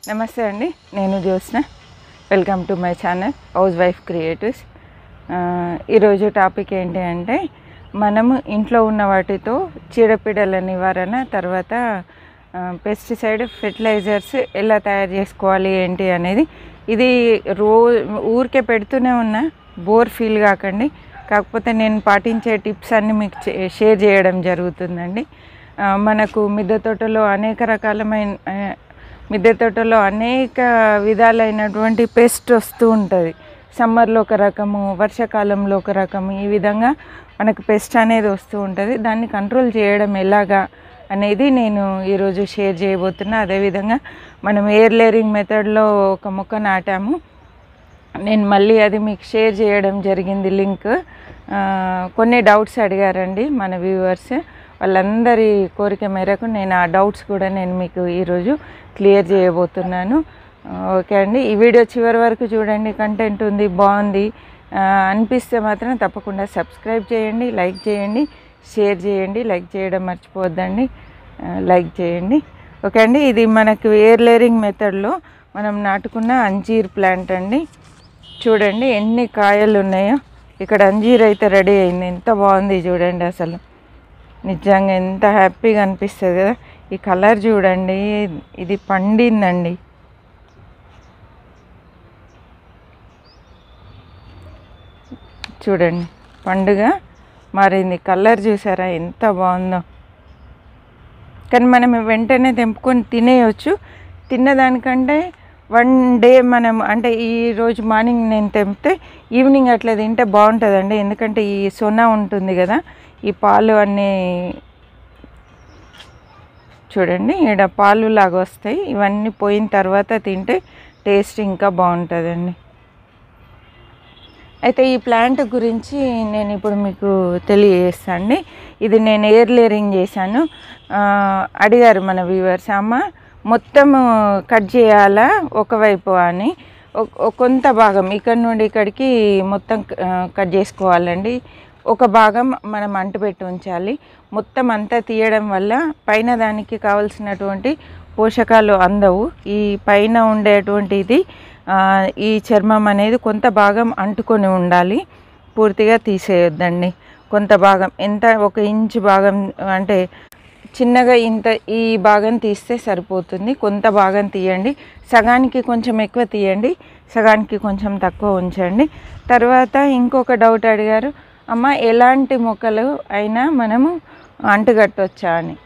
నమస్తే అండి నేను Jyotsna welcome to my channel house wife creatives ఆ, ఈరోజు టాపిక్ ఏంటి అంటే మనము ఇంట్లో ఉన్న వాటితో చీడపీడల నివారణ తర్వాత పెస్టిసైడ్ ఫెర్టిలైజర్స్ ఎలా తయారు చేసుకోవాలి ఏంటి అనేది ఇది రో ఊరికే పెడుతూనే ఉన్నా బోర్ ఫీల్ కాకండి కాకపోతే నేను పాటించే టిప్స్ అన్నీ మీకు చే- షేర్ చేయడం జరుగుతుందండి ఆ, మనకు మిద్దె తోటలో అనేక రకాలమైన ఆ, మిద్దె తోటలో అనేక విధాలైనటువంటి పెస్ట్ వస్తూ ఉంటుంది సమ్మర్లో ఒక రకము వర్షాకాలంలో ఒక రకము ఈ విధంగా మనకు పెస్ట్ అనేది వస్తూ ఉంటుంది దాన్ని కంట్రోల్ చేయడం ఎలాగా అనేది నేను ఈరోజు షేర్ చేయబోతున్నా అదేవిధంగా మనం ఎయిర్ లేరింగ్ మెథడ్లో ఒక మొక్క నాటాము నేను మళ్ళీ అది మీకు షేర్ చేయడం జరిగింది లింక్ ఆ, కొన్ని డౌట్స్ అడిగారండి మన వ్యూవర్స్ వాళ్ళందరి కోరిక మేరకు నేను ఆ డౌట్స్ కూడా నేను మీకు ఈరోజు క్లియర్ చేయబోతున్నాను ఆ, ఓకే అండి ఈ వీడియో చివరి వరకు చూడండి కంటెంట్ ఉంది బాగుంది ఆ, అనిపిస్తే మాత్రం తప్పకుండా సబ్స్క్రైబ్ చేయండి లైక్ చేయండి షేర్ చేయండి లైక్ చేయడం మర్చిపోవద్దండి ఆ, లైక్ చేయండి ఓకే అండి ఇది మనకు ఎయిర్ లేరింగ్ మెథడ్లో మనం నాటుకున్న అంజీర్ ప్లాంట్ అండి చూడండి ఎన్ని కాయలు ఉన్నాయో ఇక్కడ అంజీర్ అయితే రెడీ అయింది ఎంత బాగుంది చూడండి అసలు నిజంగా ఎంత హ్యాపీగా అనిపిస్తుంది కదా ఈ కలర్ చూడండి ఇది పండిందండి చూడండి పండుగ మారింది కలర్ చూసారా ఎంత బాగుందో కానీ మనం వెంటనే తెంపుకొని తినేయచ్చు తిన్నదానికంటే వన్ డే మనం అంటే ఈ రోజు మార్నింగ్ నేను తెంపితే ఈవినింగ్ అట్లా తింటే బాగుంటుందండి ఎందుకంటే ఈ సొన ఉంటుంది కదా ఈ పాలు అన్నీ చూడండి ఈడ పాలు లాగా వస్తాయి ఇవన్నీ పోయిన తర్వాత తింటే టేస్ట్ ఇంకా బాగుంటుందండి అయితే ఈ ప్లాంట్ గురించి నేను ఇప్పుడు మీకు తెలియజేస్తాను ఇది నేను ఎయిర్ లేరింగ్ చేశాను ఆ, అడిగారు మన వ్యూవర్స్ అమ్మ మొత్తం కట్ చేయాలా ఒకవైపు అని ఒ- ఒ- కొంత భాగం ఇక్కడ నుండి ఇక్కడికి మొత్తం ఆ, కట్ చేసుకోవాలండి ఒక భాగం మనం అంటుపెట్టి ఉంచాలి మొత్తం అంతా తీయడం వల్ల పైన దానికి కావలసినటువంటి పోషకాలు అందవు ఈ పైన ఉండేటువంటి ఇది ఆ, ఈ చర్మం అనేది కొంత భాగం అంటుకొని ఉండాలి పూర్తిగా తీసేయొద్దండి కొంత భాగం ఎంత ఒక ఇంచు భాగం అంటే చిన్నగా ఇంత ఈ భాగం తీస్తే సరిపోతుంది కొంత భాగం తీయండి సగానికి కొంచెం ఎక్కువ తీయండి సగానికి కొంచెం తక్కువ ఉంచండి తర్వాత ఇంకొక డౌట్ అడిగారు అమ్మ ఎలాంటి మొక్కలు అయినా మనము అంటుకట్టొచ్చా అని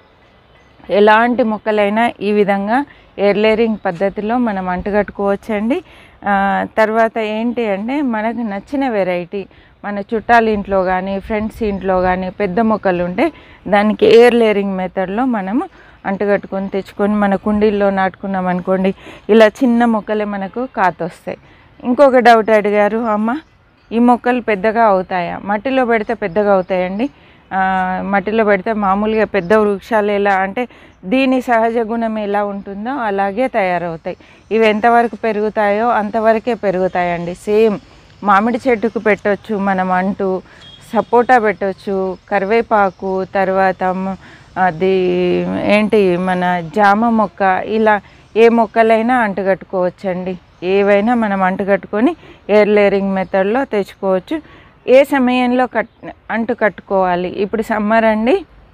ఎలాంటి మొక్కలైనా ఈ విధంగా ఎయిర్లేరింగ్ పద్ధతిలో మనం అంటుకట్టుకోవచ్చండి ఆ, తర్వాత ఏంటి అంటే మనకు నచ్చిన వెరైటీ మన చుట్టాల ఇంట్లో కానీ ఫ్రెండ్స్ ఇంట్లో కానీ పెద్ద మొక్కలు ఉంటే దానికి ఎయిర్ లేరింగ్ మెథడ్లో మనము అంటుకట్టుకొని తెచ్చుకొని మన కుండీల్లో నాటుకున్నాం అనుకోండి ఇలా చిన్న మొక్కలే మనకు కాతొస్తాయి ఇంకొక డౌట్ అడిగారు అమ్మ ఈ మొక్కలు పెద్దగా అవుతాయా మట్టిలో పెడితే పెద్దగా అవుతాయండి ఆ, మట్టిలో పెడితే మామూలుగా పెద్ద వృక్షాలు ఎలా అంటే దీని సహజ గుణం ఎలా ఉంటుందో అలాగే తయారవుతాయి ఇవి ఎంతవరకు పెరుగుతాయో అంతవరకే పెరుగుతాయండి సేమ్ మామిడి చెట్టుకు పెట్టొచ్చు మనం అంటూ సపోటా పెట్టొచ్చు కరివేపాకు తర్వాత మ- అది ఏంటి మన జామ మొక్క ఇలా ఏ మొక్కలైనా అంటుకట్టుకోవచ్చండి ఏవైనా మనం అంటుకట్టుకొని ఎయిర్ లేరింగ్ మెథడ్లో తెచ్చుకోవచ్చు ఏ సమయంలో కట్ అంటు కట్టుకోవాలి ఇప్పుడు సమ్మర్ అండి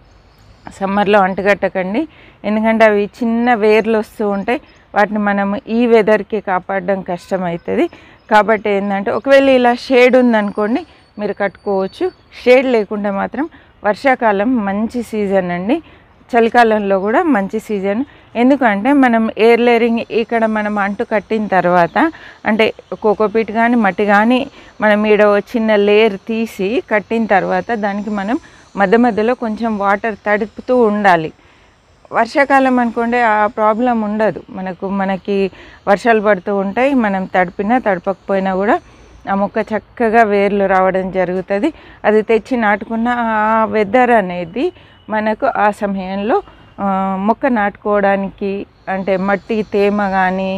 సమ్మర్లో అంటుకట్టకండి ఎందుకంటే అవి చిన్న వేర్లు వస్తూ ఉంటాయి వాటిని మనం ఈ వెదర్కి కాపాడడం కష్టమవుతుంది కాబట్టి ఏంటంటే ఒకవేళ ఇలా షేడ్ ఉందనుకోండి మీరు కట్టుకోవచ్చు షేడ్ లేకుంటే మాత్రం వర్షాకాలం మంచి సీజన్ అండి చలికాలంలో కూడా మంచి సీజన్ ఎందుకంటే మనం ఎయిర్ లేరింగ్ ఇక్కడ మనం అంటు కట్టిన తర్వాత అంటే కోకోపీట్ కానీ మట్టి కానీ మనం ఈడ ఓ చిన్న లేయర్ తీసి కట్టిన తర్వాత దానికి మనం మధ్య మధ్యలో కొంచెం వాటర్ తడుపుతూ ఉండాలి వర్షాకాలం అనుకోండి ఆ ప్రాబ్లం ఉండదు మనకు మనకి వర్షాలు పడుతూ ఉంటాయి మనం తడిపినా తడపకపోయినా కూడా ఆ మొక్క చక్కగా వేర్లు రావడం జరుగుతుంది అది తెచ్చి నాటుకున్న ఆ వెదర్ అనేది మనకు ఆ సమయంలో ఆ, మొక్క నాటుకోవడానికి అంటే మట్టి తేమ కానీ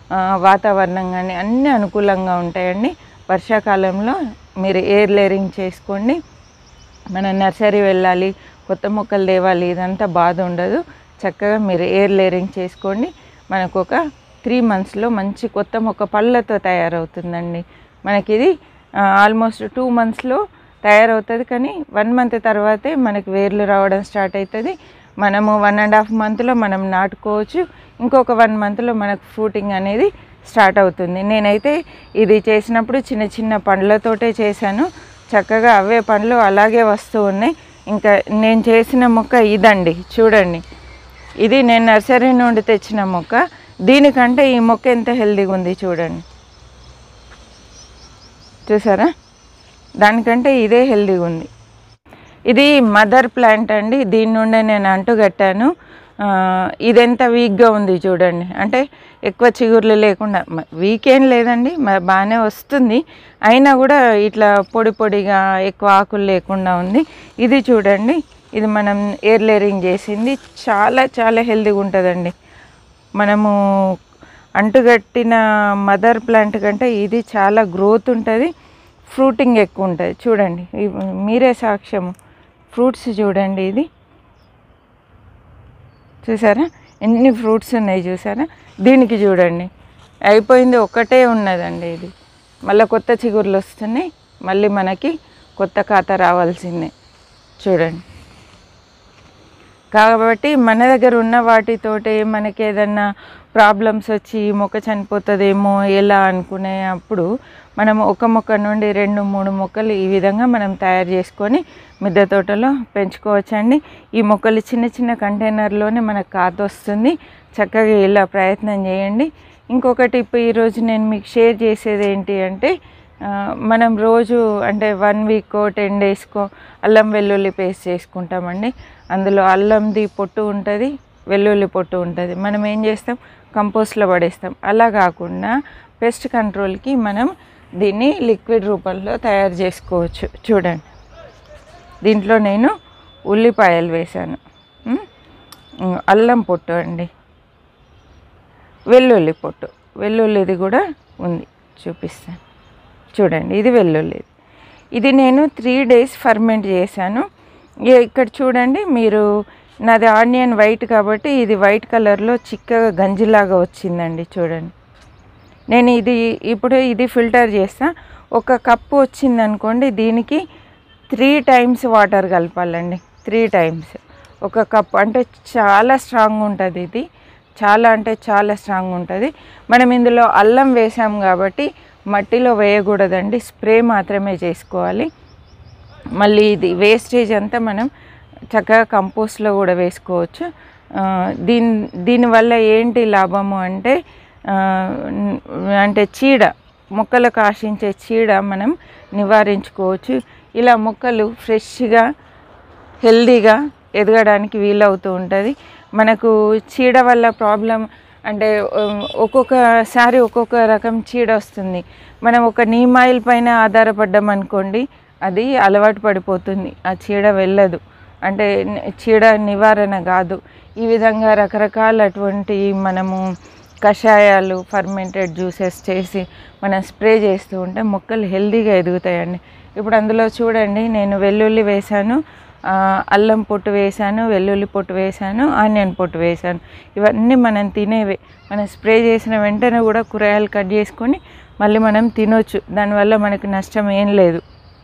వాతావరణం కానీ అన్నీ అనుకూలంగా ఉంటాయండి వర్షాకాలంలో మీరు ఎయిర్ లేరింగ్ చేసుకోండి మన నర్సరీ వెళ్ళాలి కొత్త మొక్కలు తేవాలి ఇదంతా బాధ ఉండదు చక్కగా మీరు ఎయిర్ లేరింగ్ చేసుకోండి మనకు ఒక త్రీ మంత్స్లో మంచి కొత్త మొక్క పళ్ళతో తయారవుతుందండి మనకి ఇది ఆల్మోస్ట్ టూ మంత్స్లో తయారవుతుంది కానీ వన్ మంత్ తర్వాతే మనకి వేర్లు రావడం స్టార్ట్ అవుతుంది మనము వన్ అండ్ హాఫ్ మంత్లో మనం నాటుకోవచ్చు ఇంకొక వన్ మంత్లో మనకు ఫ్రూటింగ్ అనేది స్టార్ట్ అవుతుంది నేనైతే ఇది చేసినప్పుడు చిన్న చిన్న పండ్లతోటే చేశాను చక్కగా అవే పండ్లు అలాగే వస్తూ ఉన్నాయి ఇంకా నేను చేసిన మొక్క ఇదండి చూడండి ఇది నేను నర్సరీ నుండి తెచ్చిన మొక్క దీనికంటే ఈ మొక్క ఎంత హెల్దీగా ఉంది చూడండి చూసారా దానికంటే ఇదే హెల్దీగా ఉంది ఇది మదర్ ప్లాంట్ అండి దీని నుండే నేను అంటుగట్టాను ఆ, ఇదెంత వీక్గా ఉంది చూడండి అంటే ఎక్కువ చిగుర్లు లేకుండా మ- వీక్ ఏం లేదండి మ- బాగానే వస్తుంది అయినా కూడా ఇట్లా పొడి పొడిగా ఎక్కువ ఆకులు లేకుండా ఉంది ఇది చూడండి ఇది మనం ఎయిర్ లేరింగ్ చేసింది చాలా చాలా హెల్తీగా ఉంటుందండి మనము అంటుగట్టిన మదర్ ప్లాంట్ కంటే ఇది చాలా గ్రోత్ ఉంటుంది ఫ్రూటింగ్ ఎక్కువ ఉంటుంది చూడండి ఇవి మీరే సాక్ష్యము ఫ్రూట్స్ చూడండి ఇది చూసారా ఎన్ని ఫ్రూట్స్ ఉన్నాయి చూసారా దీనికి చూడండి అయిపోయింది ఒక్కటే ఉన్నదండి ఇది మళ్ళీ కొత్త చిగుర్లు వస్తున్నాయి మళ్ళీ మనకి కొత్త ఖాతా రావాల్సిందే చూడండి కాబట్టి మన దగ్గర ఉన్న వాటితోటే మనకి ఏదన్నా ప్రాబ్లమ్స్ వచ్చి మొక్క చనిపోతుందేమో ఎలా అనుకునే అప్పుడు మనం ఒక మొక్క నుండి రెండు మూడు మొక్కలు ఈ విధంగా మనం తయారు చేసుకొని మిద్దె తోటలో పెంచుకోవచ్చండి ఈ మొక్కలు చిన్న చిన్న కంటైనర్లోనే మనకు కాత వస్తుంది చక్కగా ఇలా ప్రయత్నం చేయండి ఇంకొకటి ఇప్పుడు ఈరోజు నేను మీకు షేర్ చేసేది ఏంటి అంటే ఆ, మనం రోజు అంటే వన్ వీక్కో టెన్ డేస్కో అల్లం వెల్లుల్లి పేస్ట్ చేసుకుంటామండి అందులో అల్లంది పొట్టు ఉంటుంది వెల్లుల్లి పొట్టు ఉంటుంది మనం ఏం చేస్తాం కంపోస్ట్లో పడేస్తాం అలా కాకుండా పెస్ట్ కంట్రోల్కి మనం దీన్ని లిక్విడ్ రూపంలో తయారు చేసుకోవచ్చు చూడండి దీంట్లో నేను ఉల్లిపాయలు వేశాను ఉమ్, ఉమ్, అల్లం పొట్టు అండి వెల్లుల్లి పొట్టు వెల్లుల్లిది కూడా ఉంది చూపిస్తాను చూడండి ఇది వెల్లుల్లిది ఇది నేను త్రీ డేస్ ఫర్మెంట్ చేశాను ఇ- ఇక్కడ చూడండి మీరు నాది ఆనియన్ వైట్ కాబట్టి ఇది వైట్ కలర్లో చిక్కగా గంజిలాగా వచ్చిందండి చూడండి నేను ఇది ఇప్పుడు ఇది ఫిల్టర్ చేస్తా ఒక కప్పు వచ్చింది అనుకోండి దీనికి త్రీ టైమ్స్ వాటర్ కలపాలండి త్రీ టైమ్స్ ఒక కప్ అంటే చాలా స్ట్రాంగ్ ఉంటుంది ఇది చాలా అంటే చాలా స్ట్రాంగ్ ఉంటుంది మనం ఇందులో అల్లం వేసాం కాబట్టి మట్టిలో వేయకూడదండి స్ప్రే మాత్రమే చేసుకోవాలి మళ్ళీ ఇది వేస్టేజ్ అంతా మనం చక్కగా కంపోస్ట్లో కూడా వేసుకోవచ్చు ఆ, దీని దీనివల్ల ఏంటి లాభము అంటే ఆ, న్- అంటే చీడ మొక్కలకు ఆశించే చీడ మనం నివారించుకోవచ్చు ఇలా మొక్కలు ఫ్రెష్గా హెల్దీగా ఎదగడానికి వీలవుతూ ఉంటుంది మనకు చీడ వల్ల ప్రాబ్లం అంటే ఉమ్, ఒక్కొక్కసారి ఒక్కొక్క రకం చీడ వస్తుంది మనం ఒక నీమ్ ఆయిల్ పైన ఆధారపడ్డాం అనుకోండి అది అలవాటు పడిపోతుంది ఆ చీడ వెళ్ళదు అంటే ని- చీడ నివారణ కాదు ఈ విధంగా రకరకాల అటువంటి మనము కషాయాలు ఫర్మెంటెడ్ జ్యూసెస్ చేసి మనం స్ప్రే చేస్తూ ఉంటే మొక్కలు హెల్దీగా ఎదుగుతాయండి ఇప్పుడు అందులో చూడండి నేను వెల్లుల్లి వేశాను ఆ, అల్లం పొట్టు వేశాను వెల్లుల్లి పొట్టు వేశాను ఆనియన్ పొట్టు వేశాను ఇవన్నీ మనం తినేవే మనం స్ప్రే చేసిన వెంటనే కూడా కూరగాయలు కట్ చేసుకొని మళ్ళీ మనం తినొచ్చు దానివల్ల మనకి నష్టం ఏం లేదు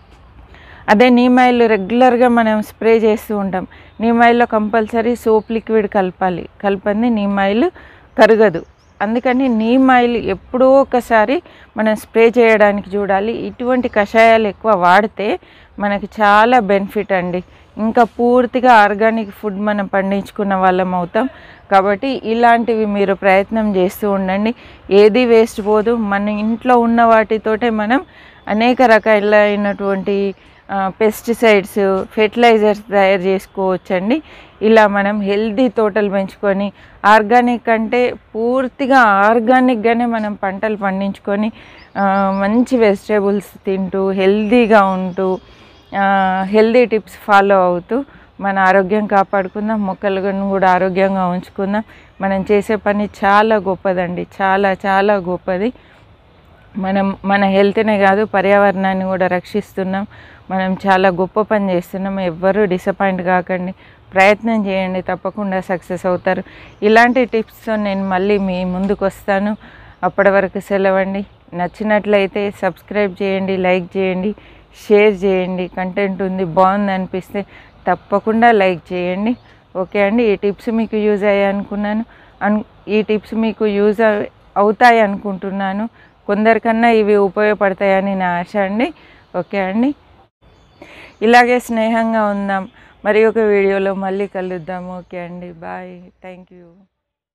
అదే నీమ్ ఆయిల్ రెగ్యులర్గా మనం స్ప్రే చేస్తూ ఉంటాం నీమ్ ఆయిల్లో కంపల్సరీ సోప్ లిక్విడ్ కలపాలి కలపంది నీమ్ ఆయిల్ కరగదు అందుకని నీమ్ ఆయిల్ ఎప్పుడో ఒకసారి మనం స్ప్రే చేయడానికి చూడాలి ఇటువంటి కషాయాలు ఎక్కువ వాడితే మనకి చాలా బెనిఫిట్ అండి ఇంకా పూర్తిగా ఆర్గానిక్ ఫుడ్ మనం పండించుకున్న వాళ్ళం అవుతాం కాబట్టి ఇలాంటివి మీరు ప్రయత్నం చేస్తూ ఉండండి ఏది వేస్ట్ పోదు మన ఇంట్లో ఉన్న వాటితోటే మనం అనేక రకాలైనటువంటి పెస్టిసైడ్స్ ఫెర్టిలైజర్స్ తయారు చేసుకోవచ్చండి ఇలా మనం హెల్దీ తోటలు పెంచుకొని ఆర్గానిక్ అంటే పూర్తిగా ఆర్గానిక్గానే మనం పంటలు పండించుకొని ఆ, మంచి వెజిటేబుల్స్ తింటూ హెల్దీగా ఉంటూ హెల్దీ టిప్స్ ఫాలో అవుతూ మన ఆరోగ్యం కాపాడుకుందాం మొక్కలను కూడా ఆరోగ్యంగా ఉంచుకుందాం మనం చేసే పని చాలా గొప్పదండి చాలా చాలా గొప్పది మనం మన హెల్త్నే కాదు పర్యావరణాన్ని కూడా రక్షిస్తున్నాం మనం చాలా గొప్ప పని చేస్తున్నాం ఎవ్వరూ డిసప్పాయింట్ కాకండి ప్రయత్నం చేయండి తప్పకుండా సక్సెస్ అవుతారు ఇలాంటి టిప్స్తో నేను మళ్ళీ మీ ముందుకు వస్తాను అప్పటి వరకు సెలవండి నచ్చినట్లయితే సబ్స్క్రైబ్ చేయండి లైక్ చేయండి షేర్ చేయండి కంటెంట్ ఉంది బాగుంది అనిపిస్తే తప్పకుండా లైక్ చేయండి ఓకే అండి ఈ టిప్స్ మీకు యూజ్ అయ్యాయి అనుకున్నాను అన్ ఈ టిప్స్ మీకు యూజ్ అవ్- అవుతాయి అనుకుంటున్నాను కొందరికన్నా ఇవి ఉపయోగపడతాయని నా ఆశ అండి ఓకే అండి ఇలాగే స్నేహంగా ఉందాం మరి ఒక వీడియోలో మళ్ళీ కలుద్దాం ఓకే అండి బాయ్ థ్యాంక్ యూ